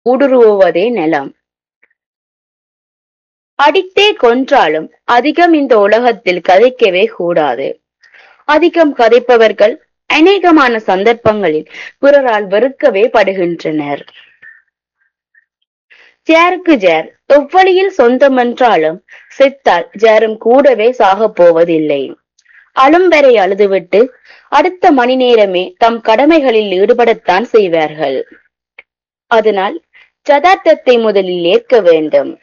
ஊடுருவுவதே நலம். அடித்தே கொன்றாலும் அதிகம் இந்த உலகத்தில் கதைக்கவே கூடாது. அதிகம் கதைப்பவர்கள் அநேகமான சந்தர்ப்பங்களில் பிறரால் வெறுக்கவே படுகின்றனர். ஜாருக்கு ஜார் எவ்வழியில் சொந்தமென்றாலும் செத்தால் ஜாரும் கூடவே சாகப் போவதில்லை. அழும் வரை அழுதுவிட்டு அடுத்த மணி நேரமே தம் கடமைகளில் ஈடுபடத்தான் செய்வார்கள். அதனால் யதார்த்தத்தை முதலில் ஏற்க வேண்டும்.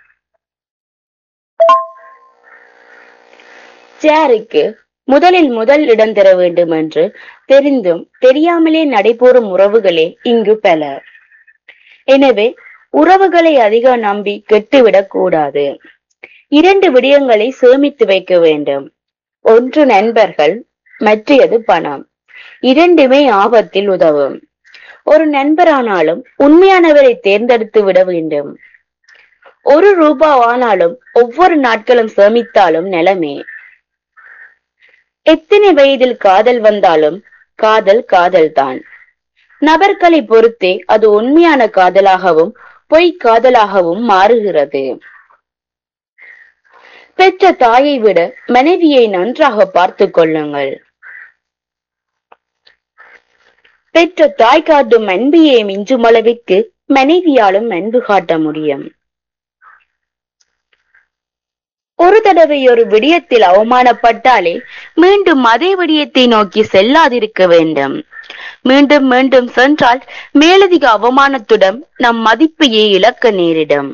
ஜாருக்கு முதலில் முதல் இடம் தர வேண்டும் என்று தெரிந்தும் தெரியாமலே நடைபெறும் உறவுகளே இங்கு பல. எனவே உறவுகளை அதிகம் நம்பி கெட்டுவிடக் கூடாது. இரண்டு விடயங்களை சேமித்து வைக்க வேண்டும். ஒன்று நண்பர்கள் மற்றையது பணம். இரண்டுமே ஆபத்தில் உதவும். ஒரு நண்பரானாலும் உண்மையானவரை தேர்ந்தெடுத்து விட வேண்டும். ஒரு ரூபா ஆனாலும் ஒவ்வொரு நாட்களும் சேமித்தாலும் நலமே. எத்தனை வயதில் காதல் வந்தாலும் காதல் காதல்தான். நபர்களை பொறுத்தே அது உண்மையான காதலாகவும் பொய்க் காதலாகவும் மாறுகிறது. பெற்ற தாயை விட மனைவியை நன்றாக பார்த்துக் கொள்ளுங்கள். பெற்ற தாய் காட்டும் அன்பையே மிஞ்சும் அளவிற்கு மனைவியாலும் அன்பு காட்ட முடியும். ஒரு தடவை ஒரு விடயத்தில் அவமானப்பட்டாலே மீண்டும் அதே விடயத்தை நோக்கி செல்லாதிருக்க வேண்டும். மீண்டும் மீண்டும் சென்றால் மேலதிக அவமானத்துடன் நம் மதிப்பையே இழக்க நேரிடும்.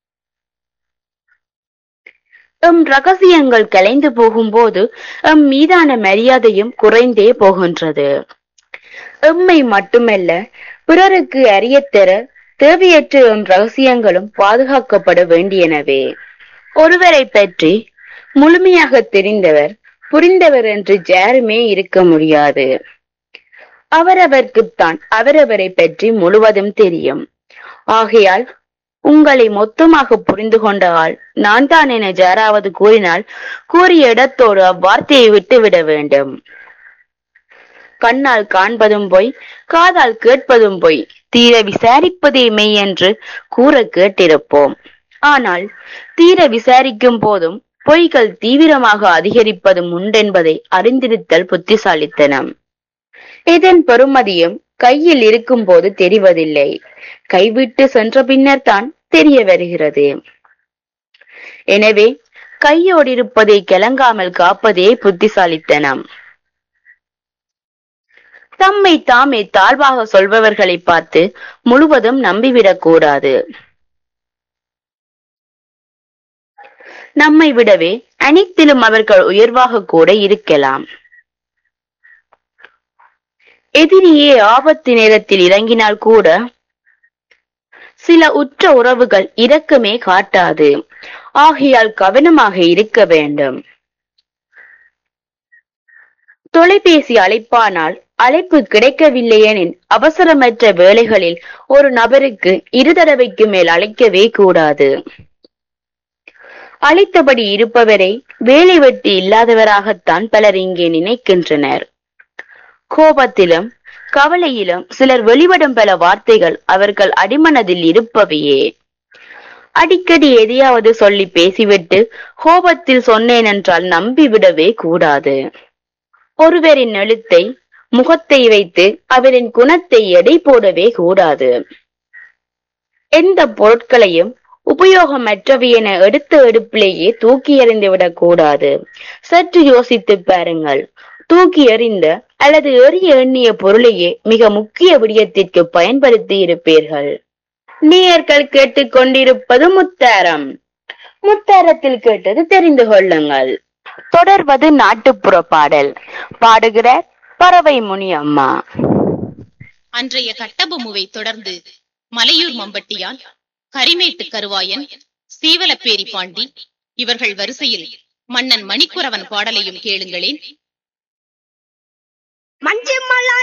எம் ரகசியங்கள் கலைந்து போகும்போது எம் மீதான மரியாதையும் குறைந்தே போகின்றது. எம்மை மட்டுமல்ல பிறருக்கு அறியத்தர தேவையற்ற எம் ரகசியங்களும் பாதுகாக்கப்பட வேண்டியனவே. ஒருவரைப் பற்றி முழுமையாக தெரிந்தவர் புரிந்தவர் என்று யாருமே இருக்க முடியாது. அவரவர்க்குத்தான் அவரவரைப் பற்றி முழுவதும் தெரியும். ஆகையால் உங்களை மொத்தமாக புரிந்து கொண்ட ஆள் நான்தான் என யாராவது கூறினால் கூறிய இடத்தோடு அவ்வார்த்தையை விட்டுவிட வேண்டும். கண்ணால் காண்பதும் பொய் காதால் கேட்பதும் பொய் தீர விசாரிப்பதே மெய் என்று கூறக் கேட்டிருப்போம். ஆனால் தீர விசாரிக்கும் போதும் பொய்கள் தீவிரமாக அதிகரிப்பதும் உண்டென்பதை அறிந்திருத்தல் புத்திசாலித்தனம். இதன் பெறுமதியும் கையில் இருக்கும்போது தெரிவதில்லை. கைவிட்டு சென்ற பின்னர்தான் தெரிய வருகிறது. எனவே கையோடிருப்பதை கலங்காமல் காப்பதே புத்திசாலித்தனம். தம்மை தாமே தாழ்வாக சொல்பவர்களைப் பார்த்து முழுவதும் நம்பிவிடக் கூடாது. நம்மை விடவே அனைத்திலும் அவர்கள் உயர்வாக கூட இருக்கலாம். எதிரியே ஆபத்து நேரத்தில் இறங்கினால் கூட சில உற்ற உறவுகள் இரக்கமே காட்டாது. ஆகையால் கவனமாக இருக்க வேண்டும். தொலைபேசி அழைப்பானால் அழைப்பு கிடைக்கவில்லையெனில் அவசரமற்ற வேளைகளில் ஒரு நபருக்கு இரு தடவைக்கு மேல் அழைக்கவே கூடாது. அழைத்தபடி இருப்பவரை வேலை வெட்டி இல்லாதவராகத்தான் பலர் இங்கே நினைக்கின்றனர். கோபத்திலும் கவலையிலும் சிலர் வெளிவிடும் பல வார்த்தைகள் அவர்கள் அடிமனதில் இருப்பவையே. அடிக்கடி எதையாவது சொல்லி பேசிவிட்டு கோபத்தில் சொன்னேனென்றால் நம்பிவிடவே கூடாது. ஒருவரின் எழுத்தை முகத்தை வைத்து அவரின் குணத்தை எடை போடவே கூடாது. எந்த பொருட்களையும் உபயோகமற்றவை என எடுத்த எடுப்பிலேயே தூக்கி எறிந்துவிடக் கூடாது. சற்று யோசித்துப் பாருங்கள். தூக்கி எறிந்த அல்லது எறிய எண்ணிய பொருளையே மிக முக்கிய விடயத்திற்கு பயன்படுத்தி இருப்பீர்கள். நேயர்கள் கேட்டுக் கொண்டிருப்பது முத்தாரம். முத்தாரத்தில் கேட்டது தெரிந்து கொள்ளுங்கள். தொடர்வது நாட்டுப்புற பாடல். பாடுகிறார் பறவை முனியம்மா. அன்றைய கட்டபொம்முவை தொடர்ந்து மலையூர் மம்பட்டியான் கரிமேட்டு கருவாயன் சீவலப்பேரி பாண்டி இவர்கள் வரிசையில் மன்னன் மணிக்குறவன் பாடலையும் கேளுங்களேன் மஞ்சு மலா